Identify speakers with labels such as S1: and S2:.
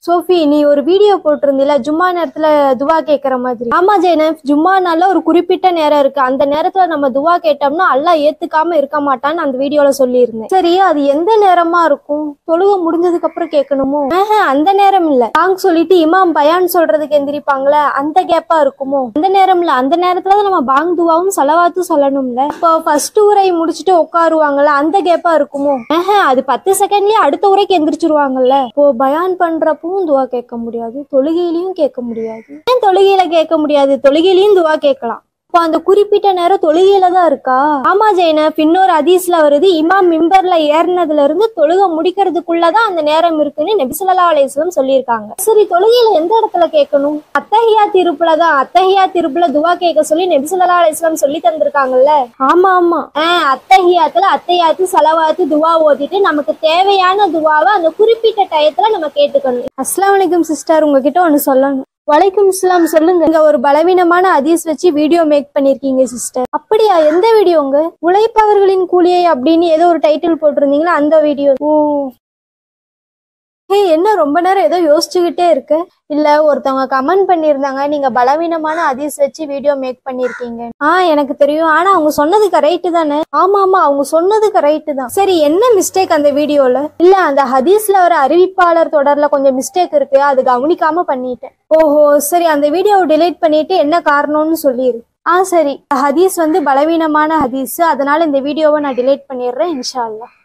S1: Sophie நீ ஒரு video போட்டிருந்தில ஜும்மா நேரத்துல துவா கேட்கற மாதிரி ஆமா ஜெயனப் ஜும்மா நாள்ல ஒரு குறிப்பிட்ட நேரம் இருக்கு அந்த நேரத்துல நம்ம துவா கேட்டோம்னா அல்லாஹ் ஏத்துக்காம இருக்க மாட்டான்னு அந்த வீடியோல சொல்லியிருந்தேன் சரி அது எந்த நேரமா இருக்கும் தொழுகை முடிஞ்சதுக்கு அப்புறம் கேட்கணுமோ ஆஹா, அந்த நேரம் இல்ல சாங் சொல்லிட்டு இமாம் பயான் சொல்றதுக்கு எந்திரிப்பாங்களே அந்த கேப்பா இருக்குமோ அந்த நேரம் இல்ல அந்த நேரத்துல தான் நம்ம பாங் துவாவும் சலவாத்தும் சொல்லணும்ல இப்போ ஃபர்ஸ்ட் உரை முடிச்சுட்டு உட்காருவாங்கல்ல அந்த கேப்பா இருக்குமோ ஆஹா, அது பத்து செகண்ட்லயே அடுத்த உரைக்கு எந்திரிச்சிருவாங்கல்ல இப்போ பயான் பண்றப்பவும் துவா கேட்க முடியாது தொழுகையிலயும் கேட்க முடியாது ஏன் தொழுகையில கேட்க முடியாது தொழுகையிலயும் துவா கேட்கலாம் இப்போ அந்த குறிப்பிட்ட நேரம் தொழுகையில தான் இருக்கா ஆமா ஜெயனப் இன்னொரு ஹதீஸ்ல வருது இமாம் மிம்பர்ல ஏறினதுல இருந்து தொழுகை முடிக்கிறதுக்குள்ளதான் அந்த நேரம் இருக்குன்னு நபிசல்லா அலையம் சொல்லியிருக்காங்க சரி தொழுகையில எந்த இடத்துல கேட்கணும் அத்தஹியா திருப்புல தான் அத்தஹியா திருப்புல துவா கேட்க சொல்லி நபிசல்லா அலையம் சொல்லி தந்திருக்காங்கல்ல ஆமா ஆமா ஆஹ் அத்தஹியாத்துல அத்தையாத்து சலவாத்து துவா ஓதிட்டு நமக்கு தேவையான துவாவை அந்த குறிப்பிட்ட டயத்துல நம்ம கேட்டுக்கணும் அஸ்லாம் வலைக்கும் சிஸ்டர் உங்ககிட்ட ஒன்னு சொல்லணும் வலைக்கும் இஸ்லாம் சொல்லுங்க இங்க ஒரு பலவீனமான ஹதீஸ் வச்சு வீடியோ மேக் பண்ணிருக்கீங்க சிஸ்டர் அப்படியா எந்த வீடியோங்க உழைப்பவர்களின் கூலியை அப்படின்னு ஏதோ ஒரு டைட்டில் போட்டிருந்தீங்களா அந்த வீடியோ ஓ ஹே என்ன ரொம்ப நேரம் ஏதோ யோசிச்சுக்கிட்டே இருக்கு இல்ல ஒருத்தவங்க கமெண்ட் பண்ணியிருந்தாங்க நீங்க பலவீனமான ஹதீஸ் வச்சு வீடியோ மேக் பண்ணிருக்கீங்க ஆ எனக்கு தெரியும் ஆனா அவங்க சொன்னது கரெக்ட் தானே ஆமா ஆமா அவங்க சொன்னது கரெக்ட் தான் சரி என்ன மிஸ்டேக் அந்த வீடியோல இல்ல அந்த ஹதீஸ்ல வர அறிவிப்பாளர் தொடர்ல கொஞ்சம் மிஸ்டேக் இருக்கு அது கவனிக்காம பண்ணிட்டேன் ஓஹோ சரி அந்த வீடியோவை delete பண்ணிட்டு என்ன காரணம்னு சொல்லிரு ஆ சரி ஹதீஸ் வந்து பலவீனமான ஹதீஸ் அதனால இந்த வீடியோவை நான் delete பண்ணிடுறேன் இன்ஷா அல்லாஹ்